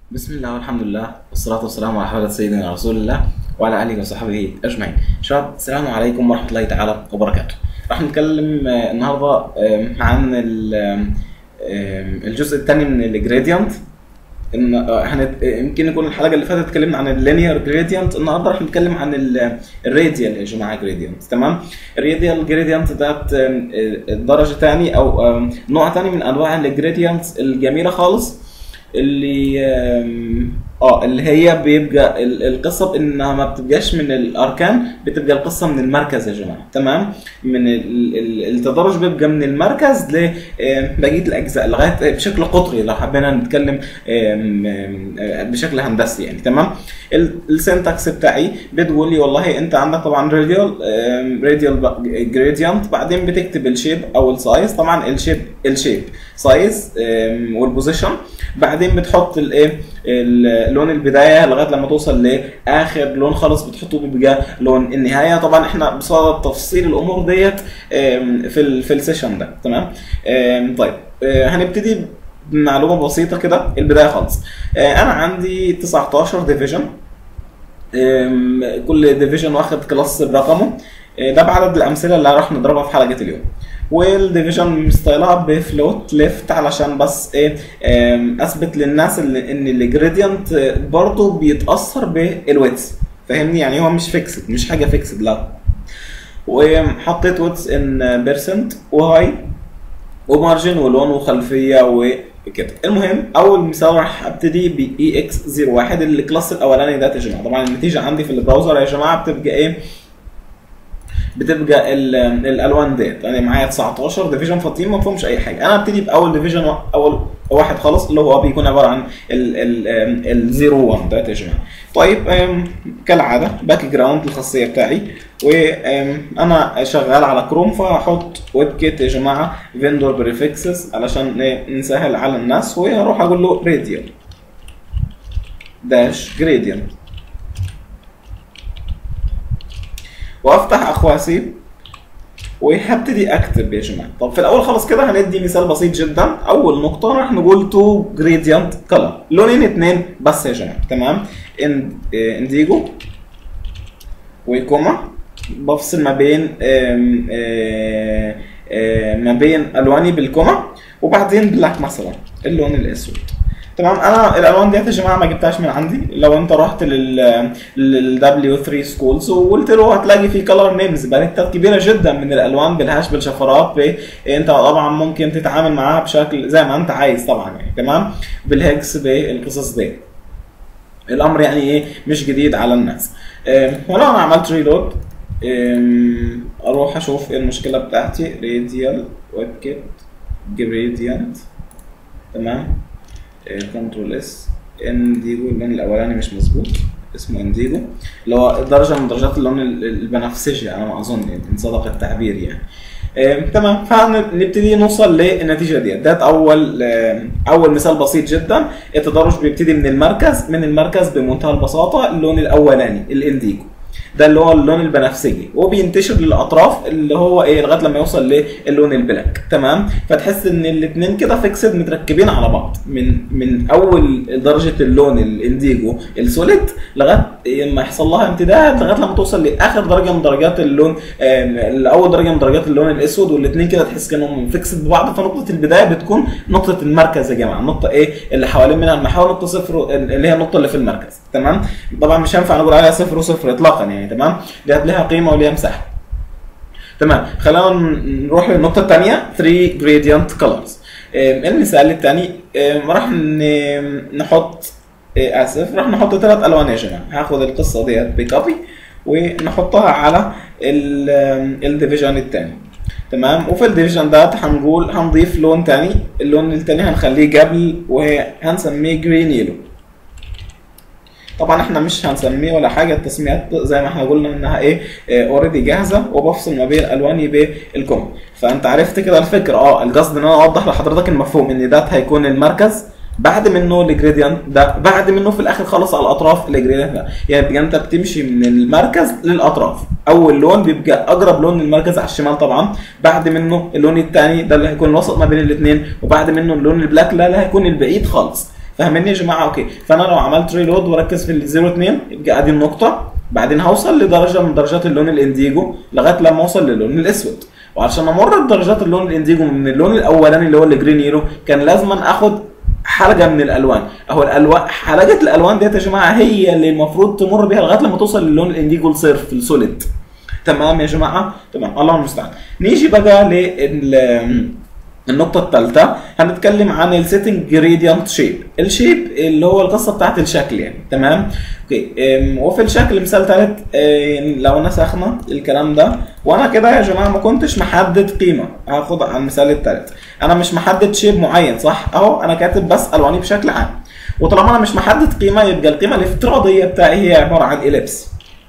بسم الله والحمد لله والصلاة والسلام على حضرة سيدنا رسول الله وعلى آله وصحبه أجمعين. شباب السلام عليكم ورحمة الله تعالى وبركاته. راح نتكلم آه، النهارده آه، عن ال- آه، الجزء الثاني من الجريدينت ان آه، هنت... آه، يمكن يكون الحلقه اللي فاتت اتكلمنا عن اللينير جريدينت النهارده راح نتكلم عن الراديال يا جماعه جريدينت تمام الراديال جريدينت ده درجه ثاني او آم، نوع ثاني من انواع الجريدينت الجميله خالص اللي آم، اه اللي هي بيبقى ال- القصه بانها ما بتبقاش من الاركان بتبقى القصه من المركز يا جماعه تمام من ال- ال- التدرج بيبقى من المركز لبقيه الاجزاء لغايه بشكل قطري لو حبينا نتكلم آم، آم، آه، بشكل هندسي يعني تمام ال- السنتكس بتاعي بتقول لي والله انت عندك طبعا راديال راديال جريدينت بعدين بتكتب الشيب او السايز طبعا الشيب الشيب سايز والبوزيشن بعدين بتحط الايه ال- لون البدايه لغايه لما توصل لاخر لون خالص بتحطه بيبقى لون النهايه طبعا احنا بصدد تفصيل الامور ديت آم، في ال في السيشن ده تمام آم، طيب آه، هنبتدي بمعلومه بسيطه كده البدايه خالص آه، انا عندي 19 ديفيجن كل ديفيجن واخد كلاس برقمه آه، ده بعدد الامثله اللي راح نضربها في حلقه اليوم والديفيجن مستايلها بفلوت ليفت علشان بس ايه آم، اثبت للناس اللي ان الجريدينت برضه بيتاثر بالويتس فاهمني يعني هو مش فيكسد مش حاجه فيكسد لا وحطيت ويتس ان بيرسنت وهاي ومارجن ولون وخلفيه وكده المهم اول مثال راح ابتدي ب اي اكس 01 الكلاس الاولاني ده يا جماعه طبعا النتيجه عندي في البراوزر يا جماعه بتبقى ايه بتبقى ال- الالوان ديت يعني معايا 19 ديفيجن فاضيين ما فيهمش اي حاجه انا ابتدي باول ديفيجن اول واحد خالص اللي هو بيكون عباره عن ال ال ال 01 ده يا جماعه طيب أم، كالعاده باك جراوند الخاصيه بتاعي وانا شغال على كروم فهحط ويب كيت يا جماعه فيندور بريفكسز علشان إيه، نسهل على الناس وهروح اقول له راديال داش جريدينت وافتح اخواسي وهبتدي اكتب يا جماعه طب في الاول خالص كده هندي مثال بسيط جدا اول نقطه راح نقول تو جريدينت كلر لونين اتنين بس يا جماعه تمام إن- إيه، انديجو وكوما بفصل ما بين آم، آه، آه، ما بين الواني بالكوما وبعدين بلاك مثلا اللون الاسود تمام انا الالوان ديت يا جماعه ما جبتهاش من عندي لو انت رحت لل لل W3 سكولز وقلت له هتلاقي في كلر نيمز باليتات كبيره جدا من الالوان بالهاش بالشفرات ب... انت طبعا ممكن تتعامل معاها بشكل زي ما انت عايز طبعا يعني تمام بالهكس بالقصص دي الامر يعني ايه مش جديد على الناس أم، ولو انا عملت ريلود اروح اشوف ايه المشكله بتاعتي راديال ويب كيت جريدينت تمام كنترول اس انديجو اللون الاولاني مش مظبوط اسمه انديجو اللي هو درجه من درجات اللون ال- البنفسجي على ما اظن يعني ان صدق التعبير يعني آم، تمام فنبتدي نوصل للنتيجه ديت ده اول آم، اول مثال بسيط جدا التدرج بيبتدي من المركز من المركز بمنتهى البساطه اللون الاولاني الانديجو ده اللي هو اللون البنفسجي وبينتشر للاطراف اللي هو ايه لغايه لما يوصل للون البلاك تمام فتحس ان الاثنين كده فيكسد متركبين على بعض من من اول درجه اللون الانديجو السوليد لغايه ما يحصل لها امتداد لغايه لما توصل لاخر درجه من درجات اللون آم، اول درجه من درجات اللون الاسود والاثنين كده تحس كانهم فيكسد ببعض فنقطه البدايه بتكون نقطه المركز يا جماعه النقطه ايه اللي حوالين منها المحور نقطه صفر اللي هي النقطه اللي في المركز تمام طبعا مش هينفع نقول عليها صفر وصفر اطلاقا يعني تمام دي لها قيمه وليها مساحه تمام خلينا نروح للنقطه الثانيه 3 gradient colors آم، المثال الثاني راح ن- نحط آه، اسف راح نحط ثلاث الوان يا جماعه هاخد القصه ديت بكوبي ونحطها على الديفيجن الثاني تمام وفي الديفيجن ده هنقول هنضيف لون تاني اللون التاني هنخليه قبل وهنسميه جرين يلو طبعا احنا مش هنسميه ولا حاجه التسميات زي ما احنا قلنا انها ايه اوريدي جاهزه وبفصل ما بين الواني بالكوم فانت عرفت كده الفكره اه القصد ان انا اوضح لحضرتك المفهوم ان ده هيكون المركز بعد منه الجريدينت ده بعد منه في الاخر خالص على الاطراف الجريدينت ده يعني بيبقى انت بتمشي من المركز للاطراف اول لون بيبقى اقرب لون للمركز على الشمال طبعا بعد منه اللون الثاني ده اللي هيكون الوسط ما بين الاثنين وبعد منه اللون البلاك ده اللي هيكون البعيد خالص فاهميني يا جماعه اوكي فانا لو عملت ريلود وركز في ال 0 2 يبقى ادي النقطه بعدين هوصل لدرجه من درجات اللون الانديجو لغايه لما اوصل للون الاسود وعشان امر بدرجات اللون الانديجو من اللون الاولاني اللي هو الجرين يلو كان لازم اخد حلقه من الالوان اهو الالوان حلقه الالوان ديت يا جماعه هي اللي المفروض تمر بيها لغايه لما توصل للون الانديجو الصرف السوليد تمام يا جماعه تمام الله المستعان نيجي بقى لل النقطة الثالثة هنتكلم عن السيتنج جريدينت شيب، الشيب اللي هو القصة بتاعت الشكل يعني تمام؟ اوكي أم، وفي الشكل مثال ثالث أم، لو نسخنا الكلام ده وانا كده يا جماعة ما كنتش محدد قيمة هاخد على المثال الثالث، انا مش محدد شيب معين صح؟ اهو انا كاتب بس الواني بشكل عام وطالما انا مش محدد قيمة يبقى القيمة الافتراضية بتاعي هي عبارة عن إليبس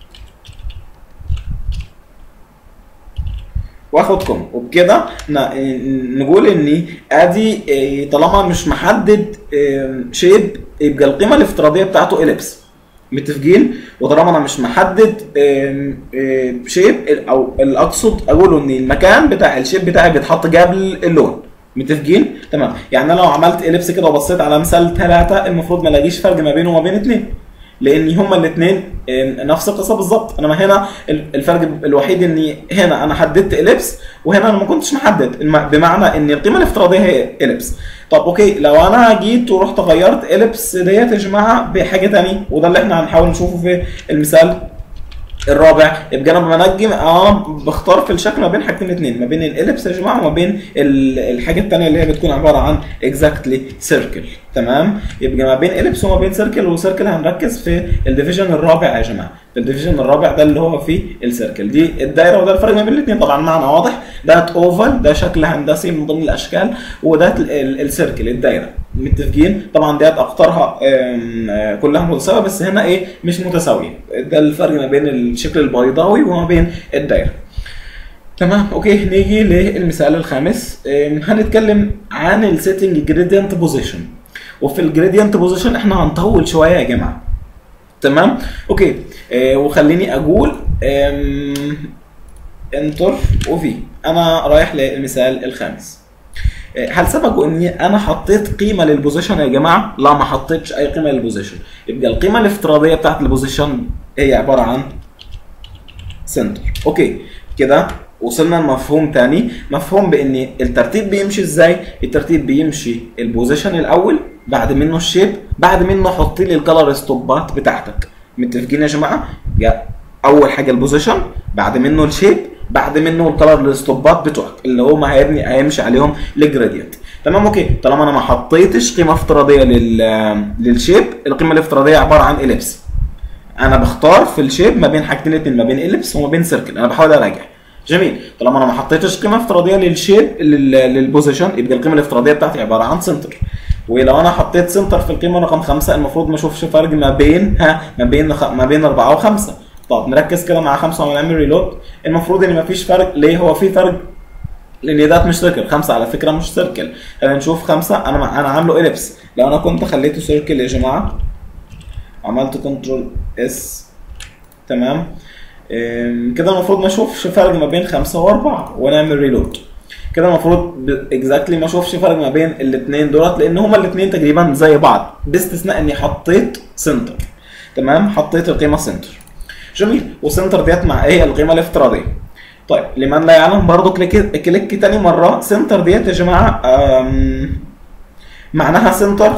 واخدكم وبكده ن- نقول اني ادي إيه، طالما مش محدد شيب يبقى القيمه الافتراضيه بتاعته اليبس متفقين وطالما انا مش محدد شيب او اللي اقصد اقوله ان المكان بتاع الشيب بتاعي بيتحط قبل اللون متفقين تمام يعني انا لو عملت اليبس كده وبصيت على مثال ثلاثة المفروض ما الاقيش فرق ما بينه وما بين اثنين لان هما الاثنين نفس القصه بالظبط انما هنا الفرق الوحيد اني هنا انا حددت اليبس وهنا انا ما كنتش محدد الم- بمعنى ان القيمه الافتراضيه هي اليبس طب اوكي لو انا جيت ورحت غيرت اليبس ديت يا جماعه بحاجه تانية وده اللي احنا هنحاول نشوفه في المثال الرابع يبقى انا بنجم اه بختار في الشكل ما بين حاجتين اتنين ما بين الاليبس يا جماعه وما بين ال- الحاجه الثانيه اللي هي بتكون عباره عن اكزاكتلي سيركل تمام يبقى ما بين اليبس وما بين سيركل وسيركل هنركز في الديفيجن الرابع يا جماعه في الديفيجن الرابع ده اللي هو فيه السيركل دي الدايره وده الفرق ما بين الاثنين طبعا معنى واضح ده اوفال ده شكل هندسي من ضمن الاشكال وده ال- ال- السيركل الدايره متفقين طبعا ديت اقطارها آم، آه، كلها متساويه بس هنا ايه مش متساويه ده الفرق ما بين الشكل البيضاوي وما بين الدايره تمام اوكي نيجي للمثال الخامس آم، هنتكلم عن السيتنج جريدينت بوزيشن وفي الجريدينت بوزيشن احنا هنطول شويه يا جماعه تمام اوكي آه وخليني اقول انتر وفي انا رايح للمثال الخامس آه، هل سبقوا اني انا حطيت قيمه للبوزيشن يا جماعه؟ لا ما حطيتش اي قيمه للبوزيشن، يبقى القيمه الافتراضيه بتاعت البوزيشن هي عباره عن سنتر، اوكي كده وصلنا لمفهوم تاني مفهوم بان الترتيب بيمشي ازاي الترتيب بيمشي البوزيشن الاول بعد منه الشيب بعد منه حط لي الكالر ستوبات بتاعتك متفقين يا جماعه يا اول حاجه البوزيشن بعد منه الشيب بعد منه الكالر ستوبات بتوعك اللي هم هيبني هيمشي عليهم الجرادينت تمام اوكي طالما انا ما حطيتش قيمه افتراضيه لل للشيب القيمه الافتراضيه عباره عن اليبس انا بختار في الشيب ما بين حاجتين اتنين ما بين اليبس وما بين سيركل انا بحاول اراجع جميل طالما انا ما حطيتش قيمه افتراضيه للشيب لل- للبوزيشن يبقى القيمه الافتراضيه بتاعتي عباره عن سنتر ولو انا حطيت سنتر في القيمه رقم خمسة المفروض ما اشوفش فرق ما بين ها ما بين خ... ما بين أربعة وخمسة طب نركز كده مع خمسة ونعمل ريلود المفروض ان مفيش فرق ليه هو في فرق لان ده مش سيركل خمسة على فكرة مش سيركل خلينا نشوف خمسة انا مع... انا عامله اليبس لو انا كنت خليته سيركل يا جماعة عملت كنترول اس تمام أم، كده المفروض ما اشوفش فرق ما بين خمسة واربعة ونعمل ريلود كده المفروض اكزاكتلي ما اشوفش فرق ما بين الاثنين دولت لان هما الاثنين تقريبا زي بعض باستثناء اني حطيت سنتر تمام حطيت القيمه سنتر جميل وسنتر ديت مع ايه القيمه الافتراضيه طيب لمن لا يعلم برضو كليك كليك تاني مره سنتر ديت يا جماعه أم، معناها سنتر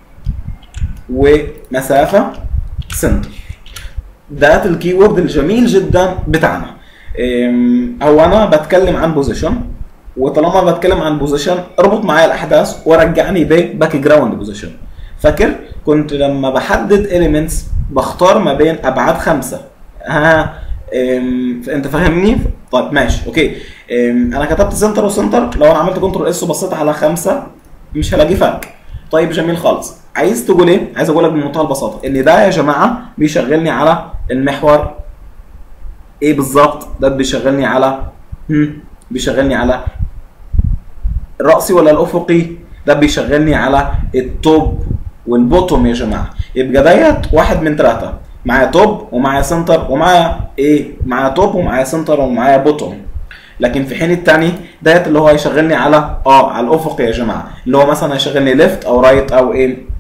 ومسافه سنتر ده الكيورد الجميل جدا بتاعنا أم، هو انا بتكلم عن بوزيشن وطالما بتكلم عن بوزيشن اربط معايا الاحداث ورجعني بباك جراوند بوزيشن فاكر كنت لما بحدد اليمنتس بختار ما بين ابعاد خمسه ها أم، انت فاهمني طيب ماشي اوكي أم، انا كتبت سنتر وسنتر لو انا عملت كنترول اس وبصيت على خمسه مش هلاقي فرق طيب جميل خالص عايز تقول ايه عايز اقول لك بمنتهى البساطه ان ده يا جماعه بيشغلني على المحور ايه بالظبط ده بيشغلني على هم بيشغلني على الرأسي ولا الأفقي ده بيشغلني على التوب والبوتوم يا جماعة يبقى ديت واحد من ثلاثة معايا توب ومعايا سنتر ومعايا ايه معايا توب ومعايا سنتر ومعايا بوتوم لكن في حين التاني ديت اللي هو هيشغلني على اه على الافق يا جماعه اللي هو مثلا هيشغلني ليفت او رايت او ايه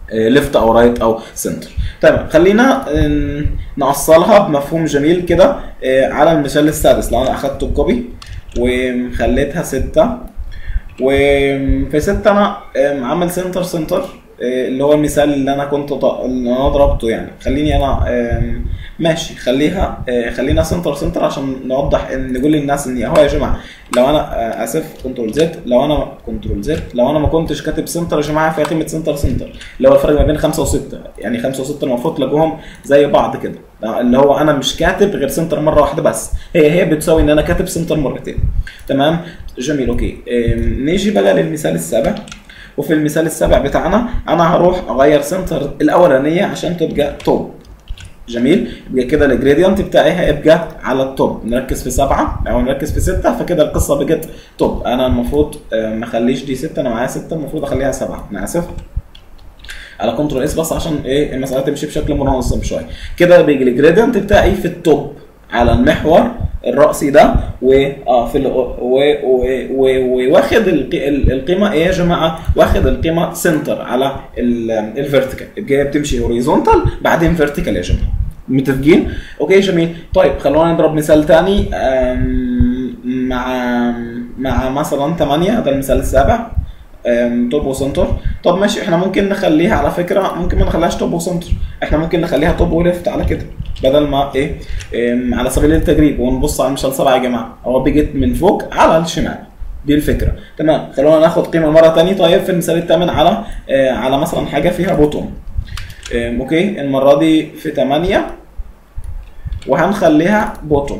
ليفت او رايت او سنتر تمام خلينا آه، نوصلها بمفهوم جميل كده آه، على المثال السادس لو انا اخدت الكوبي وخليتها ستة وفي ستة انا آم، عامل سنتر سنتر آه، اللي هو المثال اللي انا كنت ط... اللي انا ضربته يعني خليني انا آم، ماشي خليها آه، خلينا سنتر سنتر عشان نوضح ان نقول للناس ان هو يا جماعه لو انا آه، اسف كنترول زد لو انا كنترول زد لو انا ما كنتش كاتب سنتر يا جماعه فهي قيمه سنتر سنتر اللي هو الفرق ما بين 5 و6 يعني 5 و6 المفروض تلاقوهم زي بعض كده اللي هو انا مش كاتب غير سنتر مره واحده بس هي هي بتساوي ان انا كاتب سنتر مرتين تمام جميل اوكي آم، نيجي بقى للمثال السابع وفي المثال السابع بتاعنا انا هروح اغير سنتر الاولانيه عشان تبقى توب جميل يبقى كده الجريدينت بتاعي هيبقى على التوب نركز في سبعة او نركز في ستة فكده القصة بقت توب انا المفروض آه، ما اخليش دي ستة انا معايا ستة المفروض اخليها سبعة انا اسف على كنترول اس بس عشان ايه المسألة تمشي بشكل منظم شوية كده بيجي الجريدينت بتاعي في التوب على المحور الرأسي ده و اه في ال... و... و... و... واخد القي... ال- القيمة ايه يا جماعة؟ واخد القيمة سنتر على الفيرتيكال يبقى هي بتمشي هوريزونتال بعدين فيرتيكال يا جماعة متفقين؟ اوكي جميل طيب خلونا نضرب مثال تاني آم، مع مع مثلا 8 ده المثال السابع آم، توب وسنتر طب ماشي احنا ممكن نخليها على فكره ممكن ما نخليهاش توب وسنتر احنا ممكن نخليها توب وليفت على كده بدل ما ايه آم، على سبيل التجريب ونبص على المثال سبعه يا جماعه هو بيجي من فوق على الشمال دي الفكره تمام خلونا ناخد قيمه مره تانية طيب في المثال الثامن على آه، على مثلا حاجه فيها بوتوم آم، اوكي المره دي في 8 وهنخليها بوتوم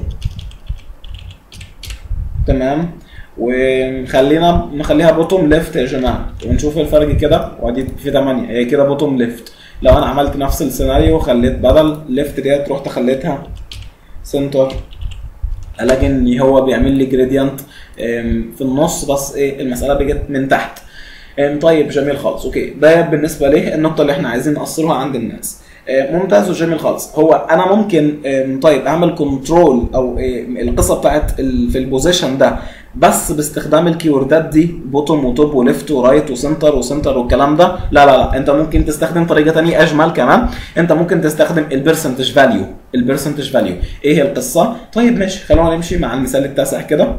تمام وخلينا نخليها بوتوم ليفت يا جماعه ونشوف الفرق كده وادي في 8 هي كده بوتوم ليفت لو انا عملت نفس السيناريو خليت بدل ليفت ديت رحت خليتها سنتر الاقي ان هو بيعمل لي جريدينت في النص بس ايه المساله بقت من تحت أم، طيب جميل خالص اوكي ده بالنسبه ليه النقطه اللي احنا عايزين نقصرها عند الناس أم، ممتاز وجميل خالص هو انا ممكن أم، طيب اعمل كنترول او أم، القصه بتاعت ال- في البوزيشن ده بس باستخدام الكيوردات دي بوتوم وتوب وليفت ورايت وسنتر وسنتر والكلام ده لا لا لا انت ممكن تستخدم طريقه تانية اجمل كمان انت ممكن تستخدم البرسنتج فاليو البرسنتج فاليو ايه هي القصه طيب ماشي خلونا نمشي مع المثال التاسع كده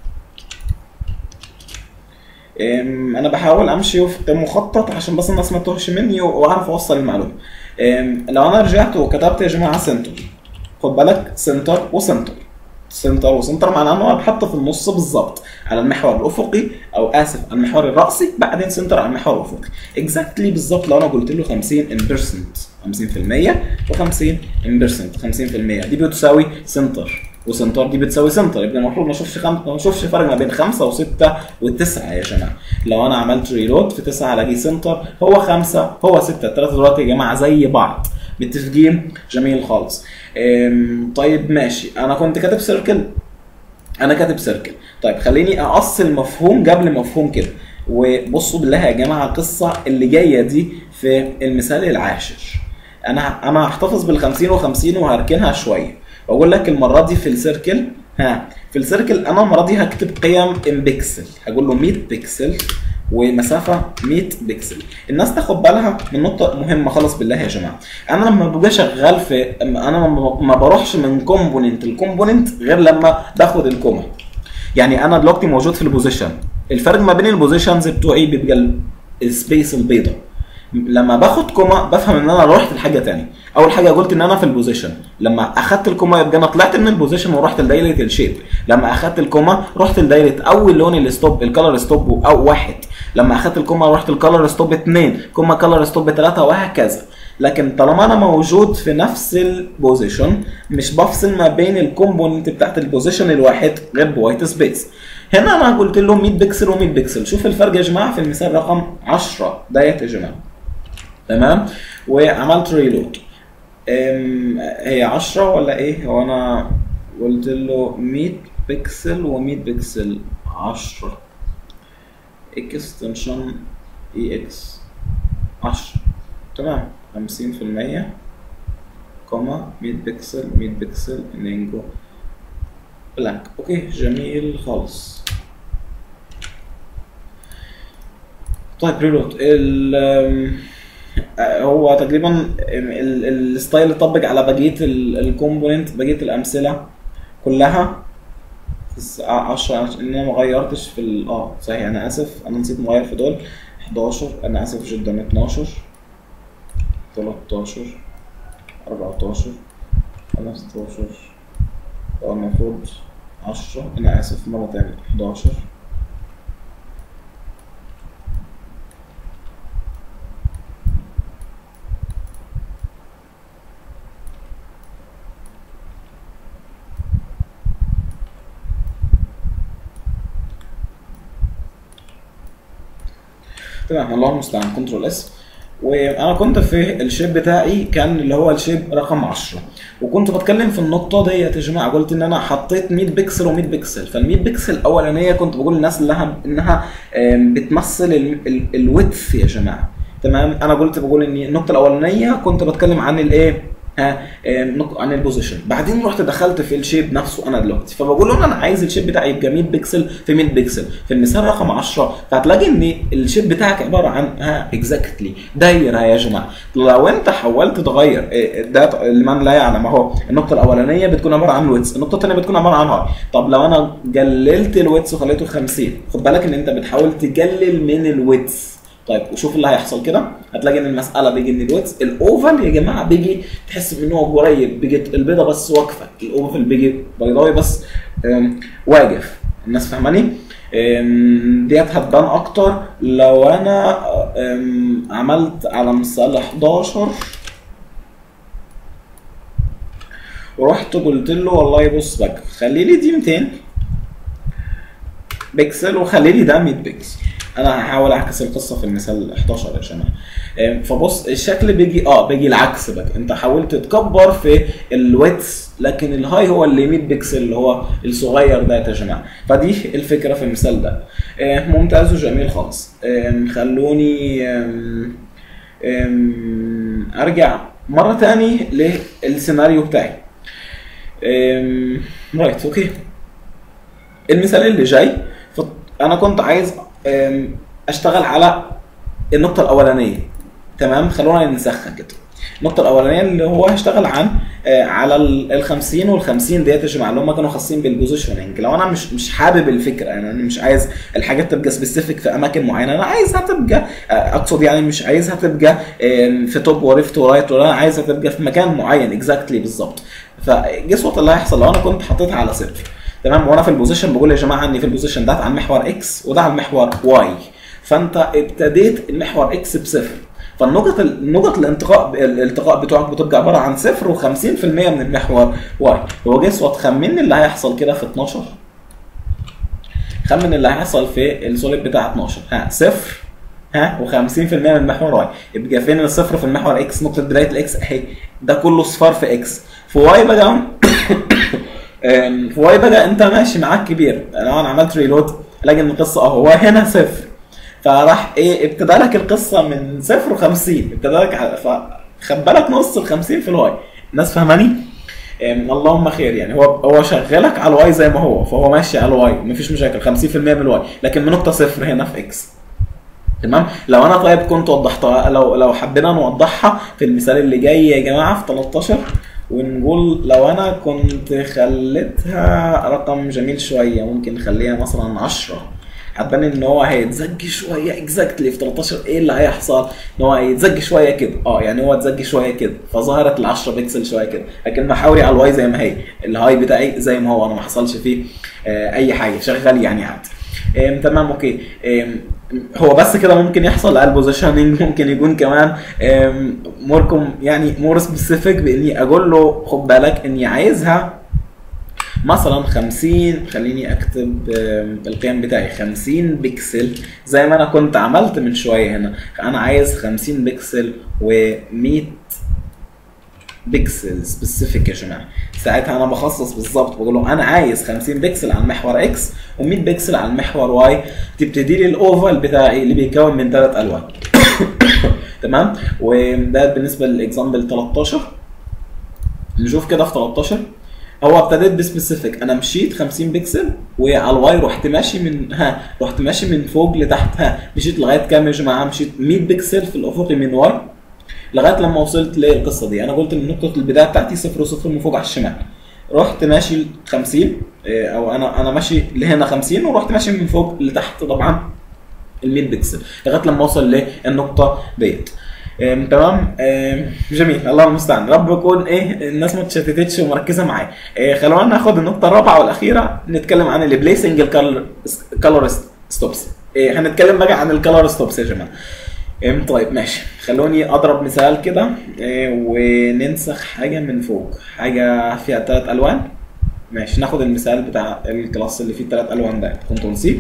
أم، انا بحاول امشي وفق مخطط عشان بس الناس ما تتوهش مني واعرف اوصل المعلومه أم، لو انا رجعت وكتبت يا جماعه سنتر خد بالك سنتر وسنتر سنتر وسنتر معناه ان هو بحط في النص بالظبط على المحور الافقي او اسف على المحور الراسي بعدين سنتر على المحور الافقي اكزاكتلي بالظبط لو انا قلت له 50 ان بيرسنت 50% و50 ان بيرسنت 50% دي بتساوي سنتر وسنتر دي بتساوي سنتر يبقى المفروض ما اشوفش خم... ما اشوفش فرق ما بين 5 و6 و9 يا جماعه لو انا عملت ريلود في 9 الاقي سنتر هو 5 هو 6 الثلاثه دلوقتي يا جماعه زي بعض متفقين جميل خالص أم، طيب ماشي انا كنت كاتب سيركل انا كاتب سيركل طيب خليني اقص مفهوم قبل مفهوم كده وبصوا بالله يا جماعه القصه اللي جايه دي في المثال العاشر انا انا هحتفظ بال 50 و50 وهركنها شويه واقول لك المره دي في السيركل ها في السيركل انا المره دي هكتب قيم ام بيكسل هقول له 100 بيكسل ومسافه 100 بكسل الناس تاخد بالها من نقطه مهمه خالص بالله يا جماعه انا لما ببقى شغال في انا ما- ما بروحش من كومبوننت لكومبوننت غير لما باخد الكومه يعني انا دلوقتي موجود في البوزيشن الفرق ما بين البوزيشنز بتوعي بيبقى ال- السبيس البيضاء لما باخد كوما بفهم ان انا رحت لحاجه تاني اول حاجه قلت ان انا في البوزيشن لما اخدت الكوما يبقى انا طلعت من البوزيشن ورحت لدايره الشيب لما اخدت الكوما رحت لدايره اول لون الستوب الكالر ستوب او واحد لما اخدت الكوما رحت الكالر ستوب اثنين كوما كالر ستوب ثلاثه وهكذا لكن طالما انا موجود في نفس البوزيشن مش بفصل ما بين الكومبوننت بتاعت البوزيشن الواحد غير بوايت سبيس هنا انا قلت له 100 بكسل و100 بكسل شوف الفرق يا جماعه في المثال رقم 10 ديت يا جماعه تمام وعملت ريلود أم، هي 10 ولا ايه هو انا قلت له 100 بكسل و100 بكسل 10 اكستنشن اي اكس 10 تمام 50% كوما 100 بكسل 100 بكسل نينجو بلانك اوكي جميل خالص طيب ريلود ال أم، آه، هو تقريبا ال- ال- الستايل اللي طبق على بقيه الكومبوننت بقيه الامثله كلها بس 10 ان انا ما غيرتش في ال- اه صحيح انا اسف انا نسيت مغير في دول 11 انا اسف جدا 12 13 14 15 هو المفروض 10 انا اسف مرة تانية 11 تمام الله المستعان كنترول اس وانا كنت في الشيب بتاعي كان اللي هو الشيب رقم 10 وكنت بتكلم في النقطه ديت يا جماعه قلت ان انا حطيت 100 بكسل و100 بكسل فال 100 بكسل الاولانيه كنت بقول للناس انها انها آم، بتمثل الويدث يا جماعه تمام انا قلت بقول ان النقطه الاولانيه كنت بتكلم عن الايه ها آم، نق- عن البوزيشن بعدين رحت دخلت في الشيب نفسه انا دلوقتي فبقول له انا عايز الشيب بتاعي يبقى 100 بكسل في 100 بكسل في المثال رقم 10 فهتلاقي ان الشيب بتاعك عباره عن ها اكزاكتلي دايره يا جماعه لو انت حاولت تغير إيه، ده لمن لا يعلم اهو النقطه الاولانيه بتكون عباره عن ويتس النقطه الثانيه بتكون عباره عن هاي طب لو انا قللت الويتس وخليته 50 خد بالك ان انت بتحاول تقلل من الويتس طيب وشوف اللي هيحصل كده هتلاقي ان المساله بيجي ان الويتس الاوفال يا جماعه بيجي تحس ان هو قريب بيجي البيضه بس واقفه الاوفال بيجي بيضاوي بس أم، واقف الناس فاهماني أم، ديت هتبان اكتر لو انا أم، عملت على مثال 11 ورحت قلت له والله بص بقى خلي لي دي 200 بكسل وخلي لي ده 100 بكسل انا هحاول اعكس القصه في المثال 11 يا جماعه أم، فبص الشكل بيجي اه بيجي العكس بقى انت حاولت تكبر في الويتس لكن الهاي هو اللي 100 بكسل اللي هو الصغير ده يا جماعه فدي الفكره في المثال ده آه، ممتاز وجميل خالص آم، خلوني آم، آم، ارجع مره تاني للسيناريو بتاعي آم، رايت اوكي المثال اللي جاي ف- انا كنت عايز آم، اشتغل على النقطه الاولانيه تمام خلونا نسخن كده النقطة الأولانية اللي هو هشتغل عن آه، على ال 50 وال 50 ديت يا جماعة اللي هم كانوا خاصين بالبوزيشننج لو أنا مش مش حابب الفكرة يعني أنا مش عايز الحاجات تبقى سبيسيفيك في أماكن معينة أنا عايزها تبقى آه، أقصد يعني مش عايزها تبقى آم، في توب وليفت ورايت ولا أنا عايزها تبقى في مكان معين اكزاكتلي بالظبط فجس وات اللي هيحصل لو أنا كنت حطيتها على صفر تمام وانا في البوزيشن بقول يا جماعه اني في البوزيشن ده على المحور اكس وده على المحور واي فانت ابتديت المحور اكس بصفر فالنقط النقط الانتقاء الالتقاء بتوعك بتبقى عباره عن صفر و50% من المحور واي هو جس وات خمن اللي هيحصل كده في 12 خمن اللي هيحصل في السوليد بتاع 12 ها صفر ها و50% من المحور واي يبقى فين الصفر في المحور اكس نقطه بدايه الاكس اهي ده كله صفار في اكس في واي بقى أم، في واي بقى انت ماشي معاك كبير لو انا عملت ريلود الاقي ان القصه اهو هو هنا صفر فراح ايه ابتدى لك القصه من صفر و50 ابتدى لك على- فخد بالك نص ال 50 في الواي الناس فاهماني؟ أم، اللهم خير يعني هو هو شغلك على الواي زي ما هو فهو ماشي على الواي مفيش مشاكل 50% من الواي لكن من نقطه صفر هنا في اكس تمام لو انا طيب كنت وضحتها لو لو حبينا نوضحها في المثال اللي جاي يا جماعه في 13 ونقول لو انا كنت خليتها رقم جميل شويه ممكن نخليها مثلا 10 هتبان ان هو هيتزج شويه اكزاكتلي في 13 ايه اللي هيحصل؟ ان هو هيتزج شويه كده اه يعني هو اتزج شويه كده فظهرت ال 10 بكسل شويه كده لكن محاوري على الواي زي ما هي الهاي بتاعي زي ما هو انا ما حصلش فيه آه اي حاجه شغال يعني عادي آم، تمام اوكي آم، هو بس كده ممكن يحصل لا البوزيشننج ممكن يكون كمان آم، موركم يعني مور سبيسيفيك باني اقول له خد بالك اني عايزها مثلا 50 خليني اكتب آم، القيم بتاعي 50 بكسل زي ما انا كنت عملت من شويه هنا انا عايز 50 بكسل و100 بكسل سبيسيفيك يا جماعه ساعتها انا بخصص بالظبط بقول له انا عايز 50 بكسل على المحور اكس و100 بكسل على المحور واي تبتدي لي الاوفال بتاعي اللي بيتكون من ثلاث الوان تمام وده بالنسبه للاكزامبل 13 نشوف كده في 13 هو ابتديت بسبيسيفيك انا مشيت 50 بكسل وعلى الواي رحت ماشي من ها رحت ماشي من فوق لتحت ها مشيت لغايه كام يا جماعه مشيت 100 بكسل في الافقي من واي لغايه لما وصلت للقصه دي انا قلت ان نقطه البدايه بتاعتي صفر وصفر من فوق على الشمال رحت ماشي 50 إيه، او انا انا ماشي لهنا 50 ورحت ماشي من فوق لتحت طبعا ال 100 بكسل لغايه لما اوصل للنقطه ديت إيه، تمام إيه، جميل الله المستعان رب يكون ايه الناس ما تشتتتش ومركزه معايا إيه، خلونا ناخد النقطه الرابعه والاخيره نتكلم عن البليسنج الكالر ستوبس هنتكلم بقى عن الكالر ستوبس يا جماعه إيه، طيب ماشي خلوني اضرب مثال كده إيه، وننسخ حاجه من فوق حاجه فيها ثلاث الوان ماشي ناخد المثال بتاع الكلاس اللي فيه ثلاث الوان ده كنترول سي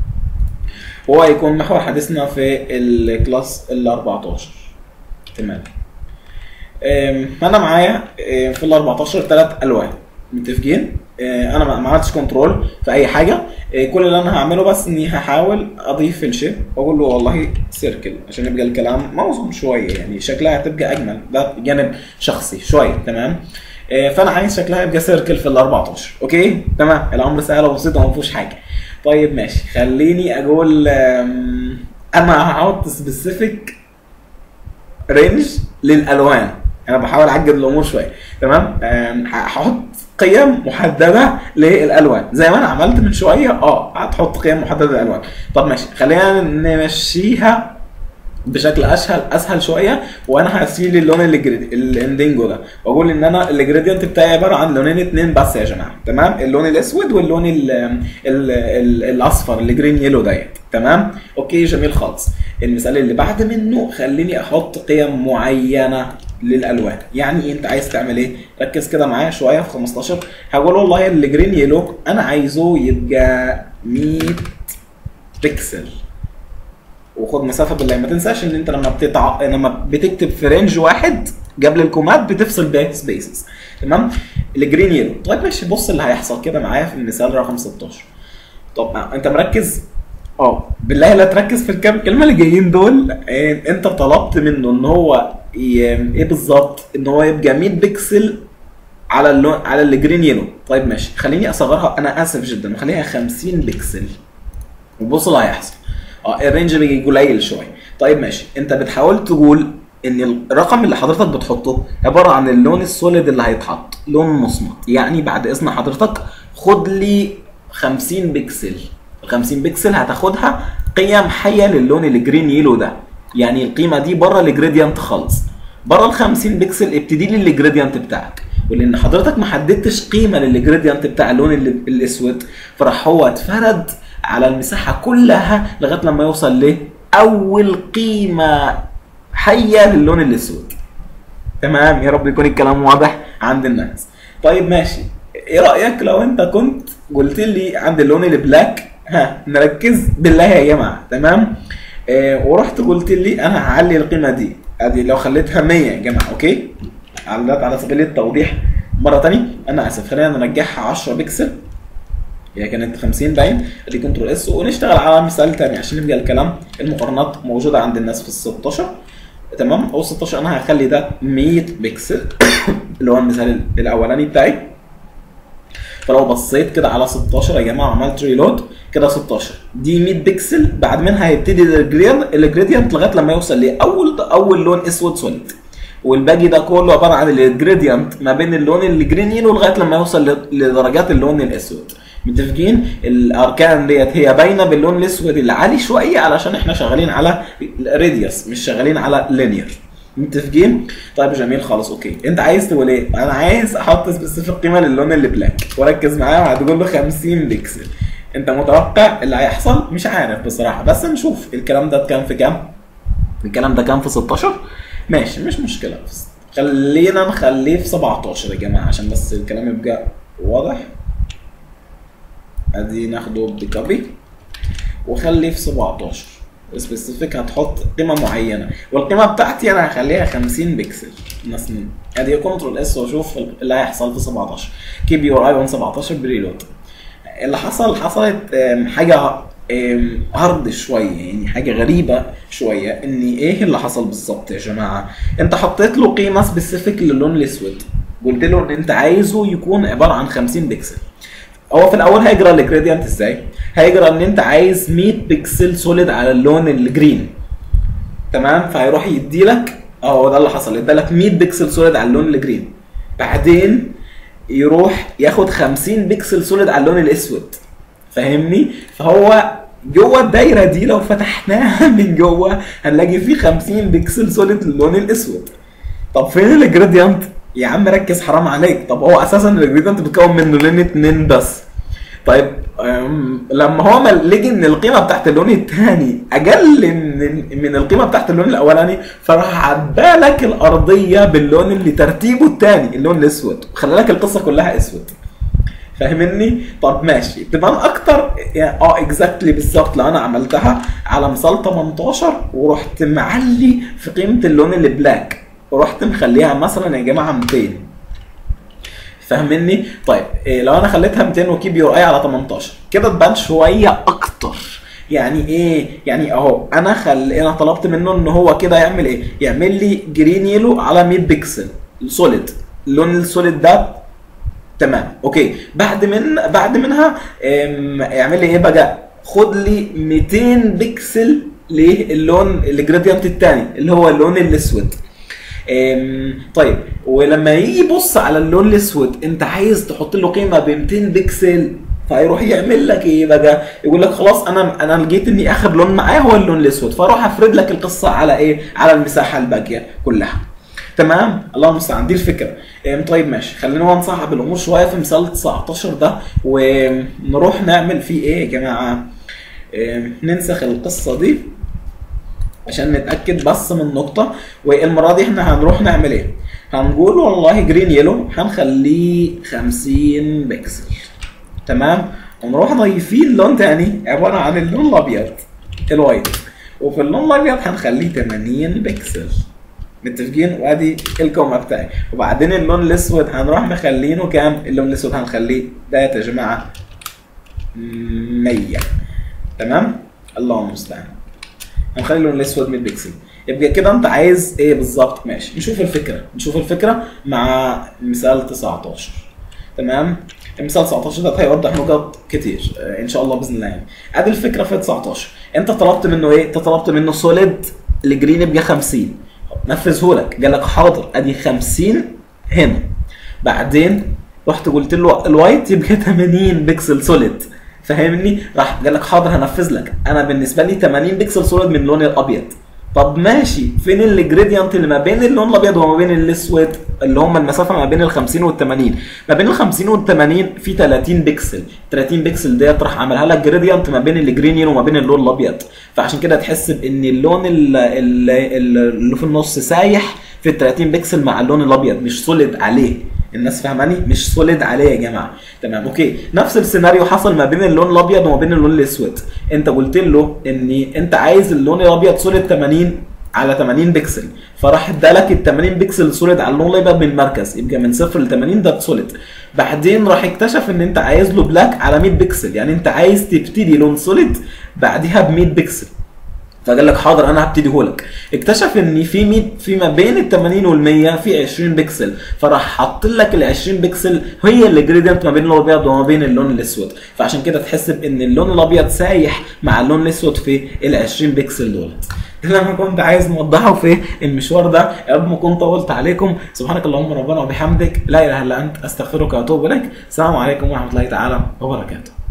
وهو هيكون محور حديثنا في الكلاس ال 14 تمام إيه، انا معايا إيه، في ال 14 ثلاث الوان متفقين إيه، انا ما ما عملتش كنترول في اي حاجه إيه، كل اللي انا هعمله بس اني هحاول اضيف الشيب واقول له والله سيركل عشان يبقى الكلام موزون شويه يعني شكلها هتبقى اجمل ده جانب شخصي شويه تمام إيه، فانا عايز شكلها يبقى سيركل في ال 14 اوكي تمام الامر سهل وبسيط وما فيهوش حاجه طيب ماشي خليني اقول أم، انا هحط سبيسيفيك رينج للالوان انا بحاول اعجل الامور شويه تمام أم، هحط قيم محدده للالوان زي ما انا عملت من شويه اه هتحط قيم محدده للالوان طب ماشي خلينا نمشيها بشكل اسهل اسهل شويه وانا هشيل اللون الجريد الاندينجو ده واقول ان انا الجريدينت بتاعي عباره عن لونين اتنين بس يا جماعه تمام اللون الاسود واللون ال ال ال الاصفر الجرين يلو ديت تمام اوكي جميل خالص المثال اللي بعد منه خليني احط قيم معينه للالوان يعني إيه انت عايز تعمل ايه ركز كده معايا شويه في 15 هقول والله الجرين يلو انا عايزه يبقى 100 بكسل وخد مسافه بالله ما تنساش ان انت لما بتتع... لما بتكتب في رينج واحد قبل الكومات بتفصل بين سبيسز تمام الجرين يلو طيب ماشي بص اللي هيحصل كده معايا في المثال رقم 16 طب آه، انت مركز اه بالله لا تركز في الكام كلمه اللي جايين دول إيه، انت طلبت منه ان هو ي... ايه بالظبط ان هو يبقى 100 بكسل على اللون على الجرين يلو طيب ماشي خليني اصغرها انا اسف جدا خليها 50 بكسل وبص اللي هيحصل اه الرينج بيجي قليل شويه طيب ماشي انت بتحاول تقول ان الرقم اللي حضرتك بتحطه عباره عن اللون السوليد اللي هيتحط لون مصمت يعني بعد اذن حضرتك خد لي 50 بكسل ال 50 بكسل هتاخدها قيم حيه للون الجرين يلو ده يعني القيمه دي بره الجريدينت خالص بره ال 50 بكسل ابتدي لي الجريدينت بتاعك ولان حضرتك ما حددتش قيمه للجريدينت بتاع اللون ال- الاسود فراح هو اتفرد على المساحه كلها لغايه لما يوصل لاول قيمه حيه للون الاسود تمام يا رب يكون الكلام واضح عند الناس طيب ماشي ايه رايك لو انت كنت قلت لي عند اللون البلاك ها نركز بالله يا جماعه تمام آه ورحت قلت لي انا هعلي القيمه دي ادي لو خليتها 100 يا جماعه اوكي على على سبيل التوضيح مره تانية انا اسف خلينا نرجعها 10 بكسل هي كانت 50 باين ادي كنترول اس ونشتغل على مثال تاني عشان يبقى الكلام المقارنات موجوده عند الناس في ال 16 تمام او 16 انا هخلي ده 100 بكسل اللي هو المثال الاولاني بتاعي فلو بصيت كده على 16 يا جماعه عملت ريلود كده 16 دي 100 بكسل بعد منها هيبتدي الجريدينت لغايه لما يوصل لاول اول لون اسود سوليد والباقي ده كله عباره عن الجريدينت ما بين اللون الجرين يلو لغايه لما يوصل ل- لدرجات اللون الاسود متفقين الاركان ديت هي باينه باللون الاسود العالي شويه علشان احنا شغالين على راديوس مش شغالين على لينير متفقين طيب جميل خلاص اوكي انت عايز تقول ايه انا عايز احط سبيسيفيك قيمه للون اللي بلاك وركز معايا وهتقول له 50 بكسل انت متوقع اللي هيحصل مش عارف بصراحه بس نشوف الكلام ده كان في كام الكلام ده كان في 16 ماشي مش مشكله خلينا نخليه في 17 يا جماعه عشان بس الكلام يبقى واضح ادي ناخده بكوبي وخليه في 17 سبيسيفيك هتحط قيمه معينه والقيمه بتاعتي انا هخليها 50 بكسل مثلا ادي كنترول اس واشوف اللي هيحصل في 17 كيب يور اي اون 17 بريلود اللي حصل حصلت آم، حاجه آم، هارد شويه يعني حاجه غريبه شويه ان ايه اللي حصل بالظبط يا جماعه انت حطيت له قيمه سبيسيفيك للون الاسود قلت له ان انت عايزه يكون عباره عن 50 بكسل هو في الاول هيجرى الجريدينت ازاي هيجرى ان انت عايز 100 بكسل سوليد على اللون الجرين تمام فهيروح يدي لك اه ده اللي حصل ادالك 100 بكسل سوليد على اللون الجرين بعدين يروح ياخد 50 بكسل سوليد على اللون الاسود فاهمني فهو جوه الدايره دي لو فتحناها من جوه هنلاقي فيه 50 بكسل سوليد للون الاسود طب فين الجريدينت يا عم ركز حرام عليك طب هو اساسا الجريدينت بيتكون من لونين اتنين بس طيب أم، لما هو ما لقي ان القيمه بتاعت اللون الثاني اقل من من القيمه بتاعت اللون الاولاني فراح عدالك الارضيه باللون اللي ترتيبه الثاني اللون الاسود وخلى لك القصه كلها اسود فاهمني؟ طب ماشي تبان اكتر يعني اه اكزاكتلي بالظبط لو انا عملتها على مثال 18 ورحت معلي في قيمه اللون اللي بلاك ورحت مخليها مثلا يا جماعه 200 فاهمني؟ طيب إيه لو انا خليتها 200 وكيب يور اي على 18 كده تبان شويه اكتر يعني ايه؟ يعني اهو انا خل انا طلبت منه ان هو كده يعمل ايه؟ يعمل لي جرين يلو على 100 بكسل سوليد اللون السوليد ده تمام اوكي بعد من بعد منها ام، اعمل لي ايه بقى؟ خد لي 200 بكسل للون الجراديانت الثاني اللي هو اللون الاسود أم، طيب ولما يجي يبص على اللون الاسود انت عايز تحط له قيمه ب 200 بكسل فيروح يعمل لك ايه بقى؟ يقول لك خلاص انا انا لقيت اني اخر لون معايا هو اللون الاسود فاروح افرد لك القصه على ايه؟ على المساحه الباقيه كلها. تمام؟ الله المستعان دي الفكره. أم، طيب ماشي خلينا بقى نصعب الامور شويه في مثال 19 ده ونروح نعمل فيه ايه يا جماعه؟ أم، ننسخ القصه دي عشان نتاكد بس من نقطه والمره دي احنا هنروح نعمل ايه هنقول والله جرين يلو هنخليه 50 بكسل تمام ونروح ضايفين لون تاني عباره عن اللون الابيض الوايت وفي اللون الابيض هنخليه 80 بكسل متفقين وادي الكومه بتاعي وبعدين اللون الاسود هنروح مخلينه كام اللون الاسود هنخليه ده يا جماعه 100 تمام الله المستعان هنخلي اللون الاسود 100 بكسل يبقى كده انت عايز ايه بالظبط ماشي نشوف الفكره نشوف الفكره مع مثال 19 تمام المثال 19 ده هيوضح نقط كتير آه، ان شاء الله باذن الله يعني ادي الفكره في 19 انت طلبت منه ايه انت طلبت منه سوليد الجرين يبقى 50 نفذه لك قال لك حاضر ادي 50 هنا بعدين رحت قلت له الوايت يبقى 80 بكسل سوليد فاهمني راح قال لك حاضر هنفذ لك انا بالنسبه لي 80 بكسل سوليد من اللون الابيض طب ماشي فين الجريدينت اللي ما بين اللون الابيض وما بين الاسود اللي هم المسافه ما بين ال 50 وال 80 ما بين ال 50 وال 80 في 30 بكسل 30 بكسل ديت راح عملها لك جريدينت ما بين الجرين وما بين اللون الابيض فعشان كده تحس بان اللون ال- ال- ال- اللي في النص سايح في ال 30 بكسل مع اللون الابيض مش سوليد عليه الناس فاهماني مش سوليد عليه يا جماعه تمام اوكي نفس السيناريو حصل ما بين اللون الابيض وما بين اللون الاسود انت قلت له ان انت عايز اللون الابيض سوليد 80 على 80 بكسل فراح ادالك ال 80 بكسل سوليد على اللون الابيض من المركز يبقى من صفر ل 80 ده سوليد بعدين راح اكتشف ان انت عايز له بلاك على 100 بكسل يعني انت عايز تبتدي لون سوليد بعديها ب 100 بكسل فقال لك حاضر انا هبتديه لك اكتشف ان في 100 في ما بين ال 80 وال 100 في 20 بكسل فراح حط لك ال 20 بكسل هي اللي جريدينت ما بين اللون الابيض وما بين اللون الاسود فعشان كده تحس بان اللون الابيض سايح مع اللون الاسود في ال 20 بكسل دول اللي انا كنت عايز نوضحه في المشوار ده يا رب ما كنت طولت عليكم سبحانك اللهم ربنا وبحمدك لا اله الا انت استغفرك واتوب اليك السلام عليكم ورحمه الله تعالى وبركاته